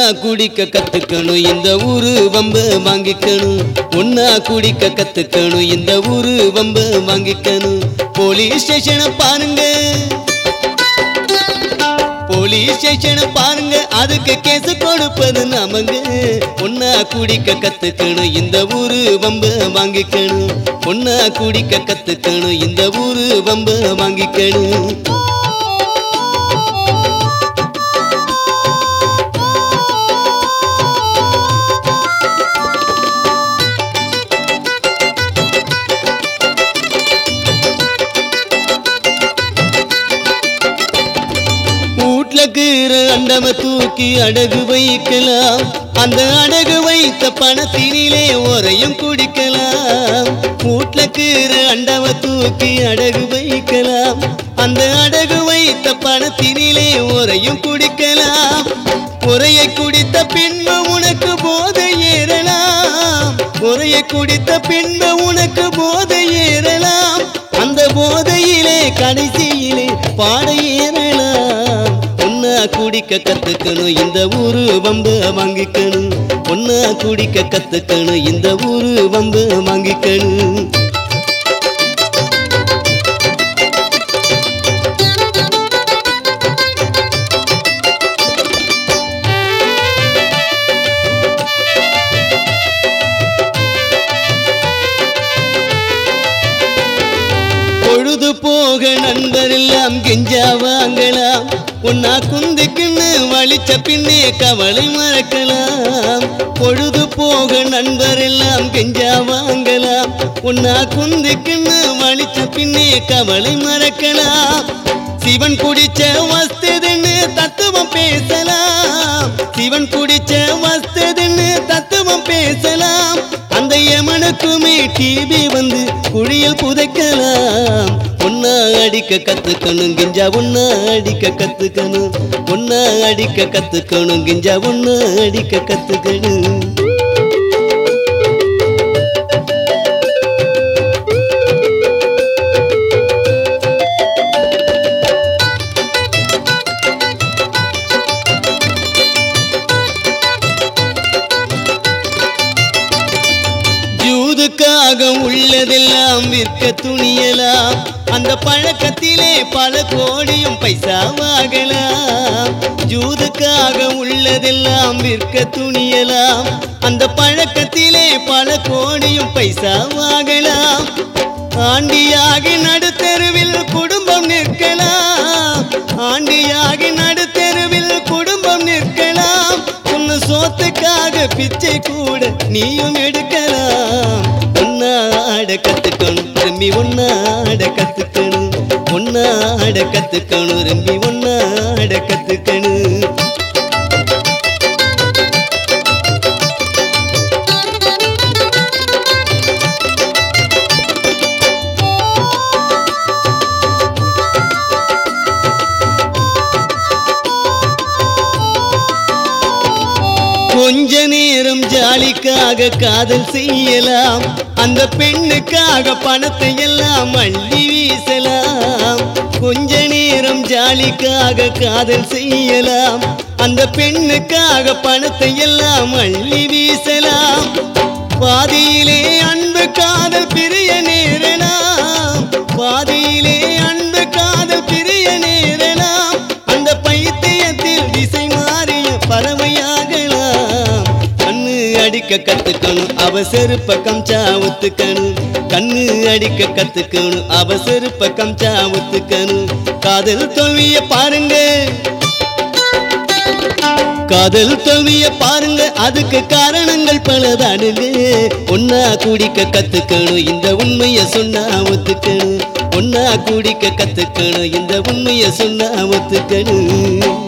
குடிக்க கத்துக்கணும் இந்த ஊரு வம்ப வாங்கிக்கணும் ஒன்னா குடிக்க கத்துக்கணும் இந்த ஊரு வம்ப வாங்கிக்கணும் போலீஸ் ஸ்டேஷனை பாருங்க போலீஸ் ஸ்டேஷனை பாருங்க அதுக்கு கேஸ் கொடுப்பது நமங்க ஒன்னா குடிக்க கத்துக்கணும் இந்த ஊரு வம்ப வாங்கிக்கணும் ஒன்னா குடிக்க கத்துக்கணும் இந்த ஊரு வம்ப வாங்கிக்கணும் வீட்ல கீற அண்டம தூக்கி அடகு வைக்கலாம் அந்த அடகு வைத்த பணத்தினிலே உரையும் குடிக்கலாம் வீட்ல கீற அண்டம தூக்கி அடகு வைக்கலாம் அந்த அடகு வைத்த பணத்தினிலே உரையும் குடிக்கலாம் உரையை குடித்த பின்பு உனக்கு போதை ஏறலாம் உரையை குடித்த பின்பு உனக்கு போதை ஏறலாம் அந்த போதையிலே கடைசியிலே பாட ஏறலாம் ஒன்னா குடிக்க கத்துக்கணும் இந்த ஊரு வம்பு வாங்கிக்கணும் ஒன்னா குடிக்க கத்துக்கணும் இந்த ஊரு வம்பு வாங்கிக்கணும் பொழுது போக நண்பரெல்லாம் கெஞ்சா வாங்கலாம் ஒன்னா குந்திக்குன்னு வலிச்ச பின்னே கவலை மறக்கலாம் பொழுது போக நண்பரெல்லாம் கெஞ்சா வாங்கலாம் ஒன்னா குந்திக்குன்னு வலிச்ச பின்னே கவலை மறக்கலாம் சிவன் குடிச்ச வஸ்ததுன்னு தத்துவம் பேசலாம் சிவன் குடிச்ச வஸ்ததுன்னு தத்துவம் பேசலாம் அந்த யமனுக்குமே டிவி வந்து குழியில் புதைக்கலாம் ஒன்னா அடிக்க கத்துக்கணும் கிஞ்சா ஒன்னா அடிக்க கத்துக்கணும் ஒன்னா அடிக்க கத்துக்கணும் கிஞ்சா ஒன்னா அடிக்க கத்துக்கணும் ஜூதுக்காக உள்ளதெல்லாம் விற்க துணியலாம் அந்த பழக்கத்திலே பல கோடியும் பைசாவாகலாம் ஜூதுக்காக உள்ளதெல்லாம் விற்க துணியலாம் அந்த பழக்கத்திலே பல கோடியும் பைசாவாகலாம் ஆண்டியாகி நடுத்தெருவில் குடும்பம் நிற்கலாம் ஆண்டியாகி நடுத்தெருவில் குடும்பம் நிற்கலாம் உன்னு சோத்துக்காக பிச்சை கூட நீயும் எடுக்கலாம் ஒன்னாட கத்துக்கணும் திரும்பி ஒன்னாட கத்துக்கணும் ஒன்னாட கத்துக்கணும் திரும்பி ஒன்னாட கத்துக்கணும் கொஞ்ச நேரம் ஜாலிக்காக காதல் செய்யலாம் அந்த பெண்ணுக்காக பணத்தை எல்லாம் அள்ளி வீசலாம் கொஞ்ச நேரம் ஜாலிக்காக காதல் செய்யலாம் அந்த பெண்ணுக்காக பணத்தை எல்லாம் அள்ளி வீசலாம் பாதியிலே அன்பு காதல் பிரிய நேரலாம் பாதியிலே அன்பு காதல் பிரிய நேரலாம் அந்த பைத்தியத்தில் திசை மாறிய பறவையாகலாம் கண்ணு அடிக்க கத்துக்கணும் அவ செருப்ப கம்சா ஒத்துக்கணும் கண்ணு அடிக்க கத்துக்கணும் அவ செருப்ப கம்சா ஒத்துக்கணும் காதல் தோல்விய பாருங்க காதல் தோல்விய பாருங்க அதுக்கு காரணங்கள் பலதானுங்க ஒன்னா குடிக்க கத்துக்கணும் இந்த உண்மைய சொன்னா ஒத்துக்கணும் ஒன்னா குடிக்க கத்துக்கணும் இந்த உண்மைய சொன்னா ஒத்துக்கணும்